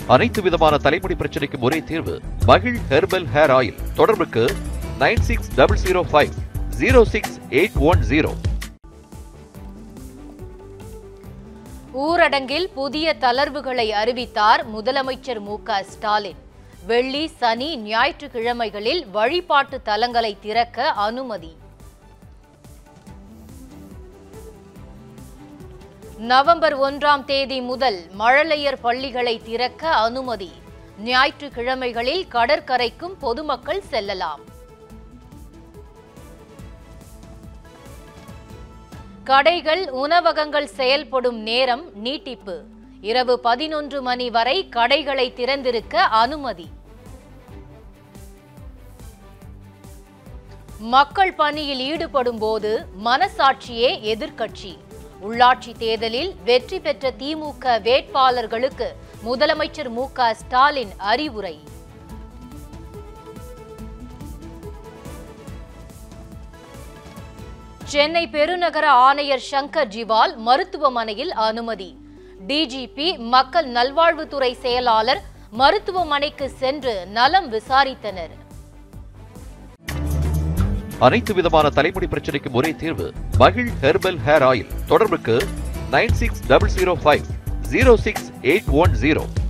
அனைத்து விதமான தலைமுடி பிரச்சனைக்கும் ஒரே தீர்வு மகிழ் ஹெர்பல் ஹேர் ஆயில் தொடர்புக்கு nine six double zero five zero six eight one zero ஊரடங்கில் புதிய தளர்வுகளை அறிவித்தார் முதலமைச்சர் மு க ஸ்டாலின் வெள்ளி சனி ஞாயிற்றுக்கிழமைகளில் வழிபாட்டு தலங்களை திறக்க அனுமதி நவம்பர் ஒன்றாம் தேதி முதல் மழலையர் பள்ளிகளை திறக்க அனுமதி ஞாயிற்றுக்கிழமைகளில் கடற்கரைக்கும் பொதுமக்கள் செல்லலாம் கடைகள் உணவகங்கள் செயல்படும் நேரம் நீட்டிப்பு இரவு பதினொன்று மணி வரை கடைகளை திறந்திருக்க அனுமதி மக்கள் பணியில் ஈடுபடும் போது மனசாட்சியே எதிர்க்கட்சி உள்ளாட்சி தேர்தலில் வெற்றி பெற்ற திமுக வேட்பாளர்களுக்கு முதலமைச்சர் மு க ஸ்டாலின் அறிவுரை சென்னை பெருநகர ஆணையர் சங்கர் ஜிவால் மருத்துவமனையில் அனுமதி டிஜிபி மக்கள் நல்வாழ்வுத்துறை செயலாளர் மருத்துவமனைக்கு சென்று நலம் விசாரித்தனர் அனைத்து விதமான தலைமுடி பிரச்சனைக்கும் ஒரே தீர்வு மகிழ் ஹெர்பல் ஹேர் ஆயில் தொடர்புக்கு nine six double zero five zero six eight one zero